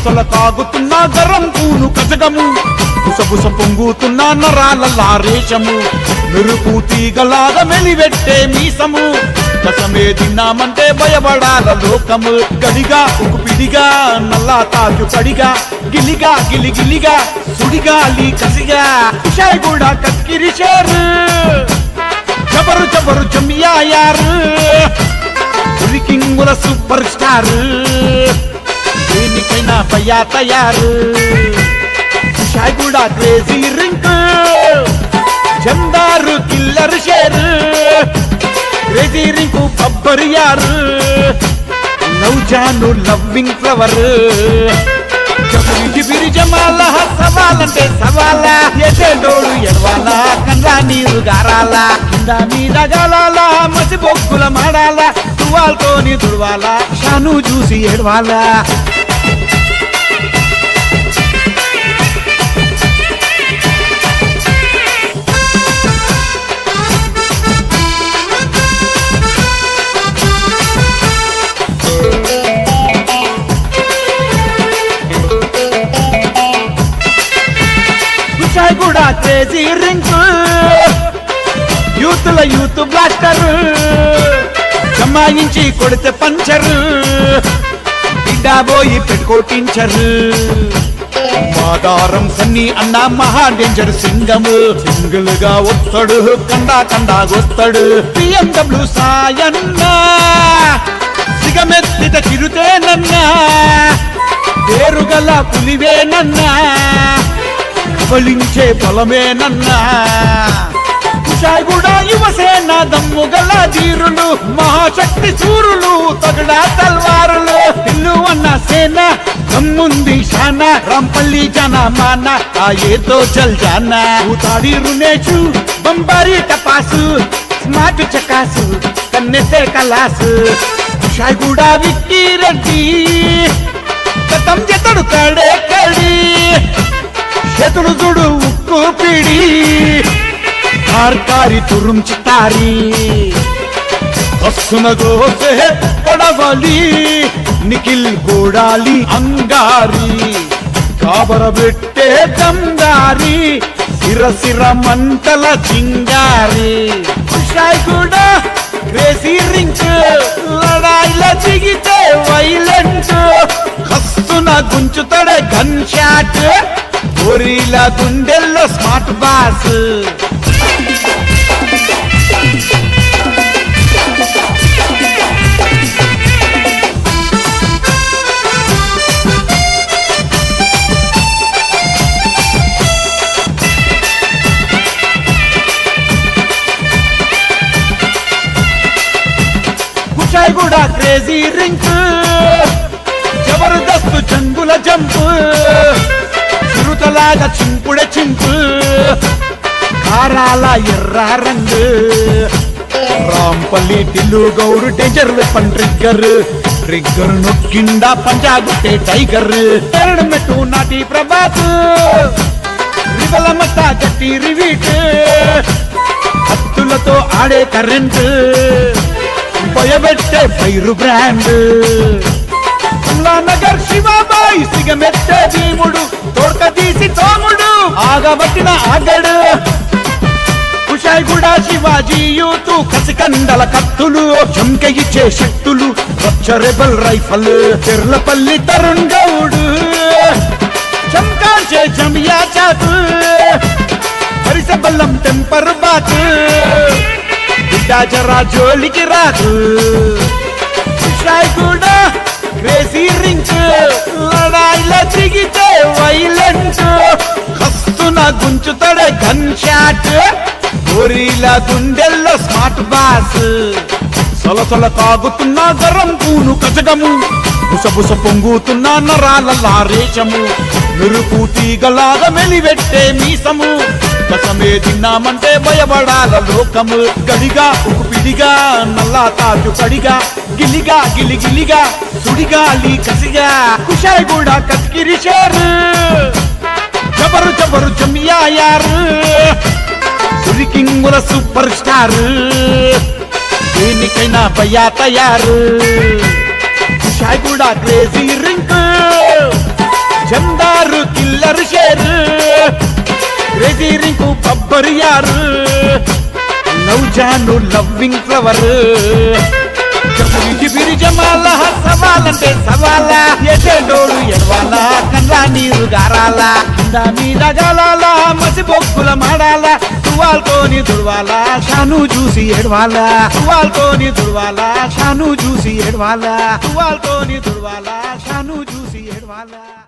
సొల కాగుతున్న గరం పూను కజగము బుసబుస పొంగుతున్న నరాల రేషము మెరుపు తీగలాగా మెలివెట్టే మీసము కసమే తిన్నామంటే భయపడాల లోకము గడిగా ఉకు పిడిగా నల్లా తాజు పడిగా గిలిగా గిలి గిలిగా సుడిగాలి కసిగా షాయ్ కూడా కక్కిరి షేరు జబరు జబరు జమియా యారు కింగుల సూపర్ స్టార్ దేనికైనా భయా తయారు షాయ్ కూడా క్రేజీ రింక్ జందారు కిల్లర్ షేర్ క్రేజీ రింకు బబ్బర్ యారు లవ్ జాను లవ్వింగ్ ఫ్లవర్ జిబిరి జమాల సవాలంటే సవాల ఎటోడు ఎడవాల కందా నీరు గారాల కింద మీద గాలాల మసి బొక్కుల మాడాల తువాల్తోని దుర్వాల షాను చూసి ఎడవాల కుషాయ్ కూడా క్రేజీ రింక్ యూత్ ల యూత్ బ్లాస్టర్ జమాయించి కొడితే పంచర్ బిడ్డాబోయి పెట్టుకోటించరు మాదారం సన్ని అన్న మహా డేంజర్ సింగము సింగిల్ గా వస్తాడు కండా కండాగొస్తాడు బిఎండబ్ల్యూ సాయన్న సిగమెత్తిత చిరుతేనన్నా పేరుగల పులివేనన్నా ఫలించే బలమేనన్నా కుషాయ్ కూడా యువసేన దమ్ముగల ధీరులు మహాశక్తి సూరులు తగడా తల్వారులు ఇల్లు అన్న సేన దమ్ముంది శాన రాంపల్లి జన మాన ఆ ఏదో జల్ జాన ఊతాడి రునేచు బంబారి టపాసు స్మార్ట్ చకాసు కన్నెసే కలాసు కుషాయ్ కూడా విక్కీ రెడ్డి గతం జతడు కడే కడి చేతుడు చూడు ఉక్కు పిడి కార్కారి తురుం చితారి వస్తున్న దోసే పడవలి నిఖిల్ గోడాలి అంగారి కాబరబెట్టే దమ్దారి సిర సిర మంటల చింగారి కుషాయ్ కూడా క్రేజీ రింక్ లడాయిల దిగితే వైలెంట్ హస్తున గుంచుతాడే గన్ షాట్ గొరిలా గుండెల్లో స్మార్ట్ బాస్ కుషాయ్ కూడా క్రేజీ రింక్ జబర్దస్త్ జంగుల జంపు చిరుతలాగా చింపుడ చింపు కారాల ఎర్ర రంగు రాంపల్లి టిల్లు గౌరు డేంజర్ వెపన్ ట్రిగ్గర్ ట్రిగ్గర్ నొక్కిండా పంజాగుట్టే టైగర్ ఎరడు మెట్టు నాటి ప్రభాత్ రివల మత గట్టి రివీట్ హత్తులతో ఆడే కరెంట్ భయపెట్టే ఫైరు బ్రాండ్ నగర్ శివాబాయి సిగమెత్తే భీముడు తోడ్క తీసి తోముడు ఆగబట్టిన ఆగడు కుషాయ్ కూడా శివాజీ యూతు కసికండల కత్తులు చంక ఇచ్చే శక్తులు రచ్చ రెబల్ రైఫల్ చెర్లపల్లి తరుణ్ గౌడు చంకాచే జమియా చాకు హరిస బల్లం టెంపర్ బాత్ బిడ్డా జరా జోలికి రాకు కుషాయ్ కూడా క్రేజీ రింక్ లడాయిల దిగితే వైలెంట్ హస్తున గుంచుతాడే గన్ షాట్ గోరీలా గుండెల్లో స్మార్ట్ బాస్ సొల సొల తాగుతున్న గరం పూను కజగము బుసబుస పొంగుతున్న నరాల లారేషము మెరుపు తీగలాగా మెలివెట్టే మీసము కసమే తిన్నామంటే భయపడాల లోకము గడిగా ఉకు పిడిగా నల్లా తాజు పడిగా గిలిగా గిలి గిలిగా సుడిగాలి కసిగా కుషాయ్ కూడా కసికిరి షేరు జబరు జబరు జమియా యారు కింగుల సూపర్ స్టార్ దేనికైనా భయా తయారు షాయ్ కూడా క్రేజీ రింక్ చిల్లర షేరు క్రేజీ రింకు బబ్బరు యారు లవ్ జాను లవ్వింగ్ ఫ్లవర్ జమునికి బిరిజమాల సవాలంటే సవాలా ఎటోడు ఎడవాల కండ్లా నీరు గారాల కింద మీద గలాల మసి బొక్కుల మాడాల తువాల్తోని దుర్వాల షాను చూసి ఎడవాల తువాల్తోని దుర్వాల షాను చూసి ఎడవాల తువాల్తోని దుర్వాల షాను చూసి ఎడవాల